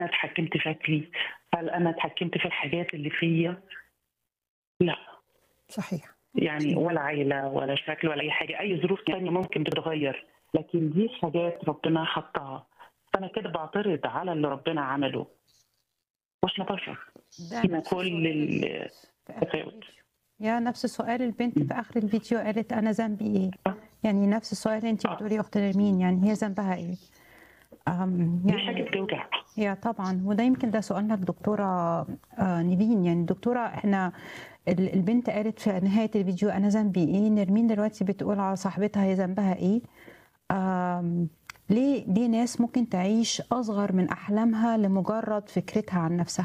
اتحكمت في اكلي هل انا اتحكمت في الحاجات اللي فيا لا صحيح يعني ولا عيله ولا شكل ولا اي حاجه اي ظروف تانية ممكن تتغير لكن دي حاجات ربنا حطها فانا كده بعترض على اللي ربنا عمله واحنا بشر ده فينا نفس كل سؤال ال- البنت في آخر التفاوت الفيديو يا نفس سؤال البنت في آخر الفيديو قالت أنا ذنبي إيه؟ آه. يعني نفس السؤال اللي أنت آه. بتقولي يا أخت نرمين يعني هي ذنبها إيه؟ أم دي حاجه يعني بتوجع هي طبعا وده يمكن ده سؤالنا للدكتورة آه، نيفين يعني الدكتورة احنا ال- البنت قالت في نهاية الفيديو أنا ذنبي إيه؟ نرمين دلوقتي بتقول على صاحبتها هي ذنبها إيه؟ آم، ليه ليه ناس ممكن تعيش أصغر من أحلامها لمجرد فكرتها عن نفسها؟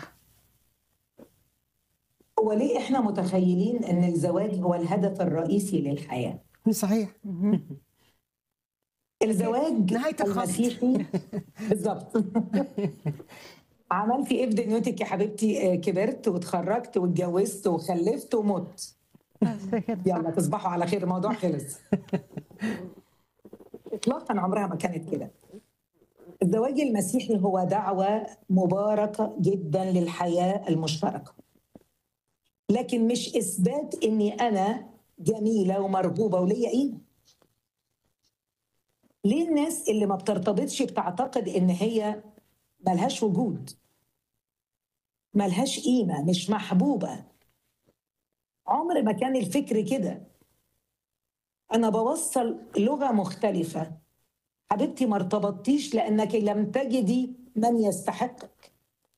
هو ليه احنا متخيلين ان الزواج هو الهدف الرئيسي للحياه صحيح مهم. الزواج نهاية الخط. المسيحي بالظبط عملتي ايه في دنيتك يا حبيبتي آه، كبرت واتخرجت واتجوزت وخلفت ومت بس كده يلا تصبحوا على خير الموضوع خلص اطلاقا عمرها ما كانت كده الزواج المسيحي هو دعوه مباركه جدا للحياه المشتركه لكن مش اثبات اني انا جميله ومرغوبه وليا قيمه ليه الناس اللي ما بترتبطش بتعتقد ان هي ملهاش وجود ملهاش قيمه مش محبوبه عمر ما كان الفكر كده انا بوصل لغه مختلفه حبيبتي ما ارتبطتيش لانك لم تجدي من يستحقك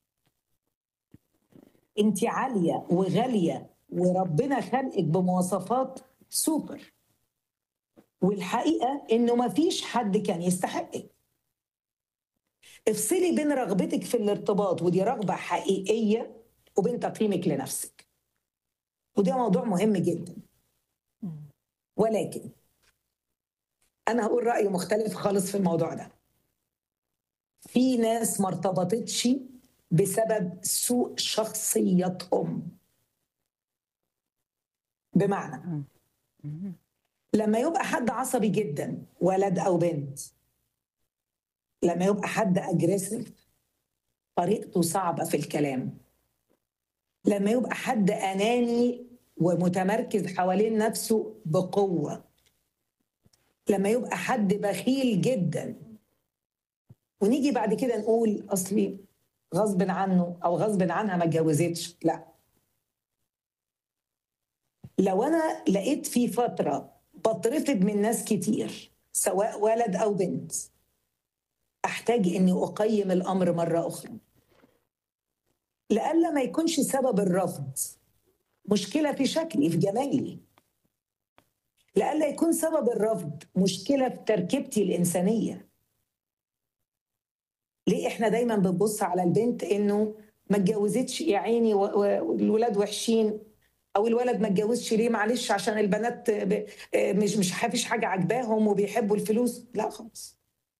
انت عاليه وغاليه وربنا خلقك بمواصفات سوبر والحقيقه انه ما فيش حد كان يستحقك افصلي بين رغبتك في الارتباط ودي رغبه حقيقيه وبين تقييمك لنفسك وده موضوع مهم جدا ولكن انا هقول راي مختلف خالص في الموضوع ده في ناس ما ارتبطتش بسبب سوء شخصيتهم بمعنى مهم. لما يبقى حد عصبي جدا ولد او بنت لما يبقى حد اجريسيف طريقته صعبه في الكلام لما يبقى حد اناني ومتمركز حوالين نفسه بقوه لما يبقى حد بخيل جدا ونيجي بعد كده نقول اصلي غصب عنه او غصب عنها ما اتجوزتش لا لو انا لقيت في فتره بترفض من ناس كتير سواء ولد او بنت احتاج اني اقيم الامر مره اخرى لئلا ما يكونش سبب الرفض مشكله في شكلي في جمالي لئلا يكون سبب الرفض مشكله في تركيبتي الانسانيه ليه احنا دايما بنبص على البنت انه ما اتجوزتش يا عيني و- و- والولاد وحشين او الولد ما اتجوزش ليه معلش عشان البنات ب- مش مش فيش حاجه عجباهم وبيحبوا الفلوس لا خالص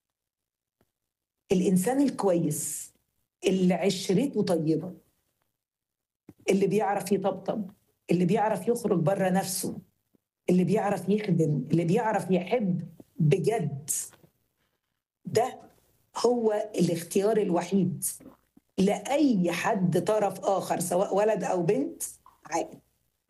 الانسان الكويس اللي عشرته طيبه اللي بيعرف يطبطب اللي بيعرف يخرج بره نفسه اللي بيعرف يخدم اللي بيعرف يحب بجد ده هو الاختيار الوحيد لاي حد طرف اخر سواء ولد او بنت عاقل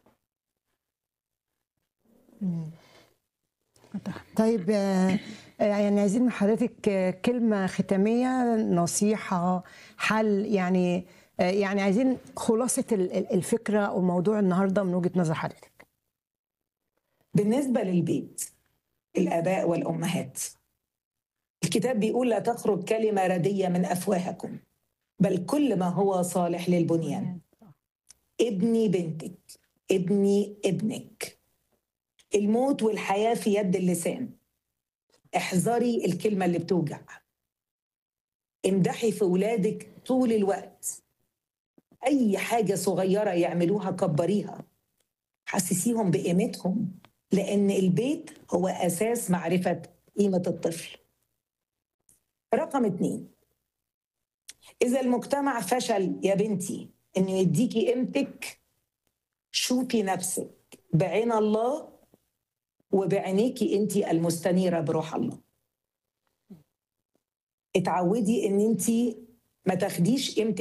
طيب آه، آه، يعني عايزين من حضرتك آه، كلمة ختامية نصيحة حل يعني آه، يعني عايزين خلاصة ال- ال- الفكرة أو موضوع النهاردة من وجهة نظر حضرتك بالنسبة للبيت الآباء والأمهات الكتاب بيقول لا تخرج كلمة ردية من أفواهكم بل كل ما هو صالح للبنيان ابني بنتك ابني ابنك الموت والحياة في يد اللسان احذري الكلمة اللي بتوجع امدحي في ولادك طول الوقت أي حاجة صغيرة يعملوها كبريها حسسيهم بقيمتهم لأن البيت هو أساس معرفة قيمة الطفل رقم اتنين إذا المجتمع فشل يا بنتي إنه يديكي قيمتك شوفي نفسك بعين الله وبعينيكي انت المستنيرة بروح الله اتعودي ان انت ما تاخديش قيمه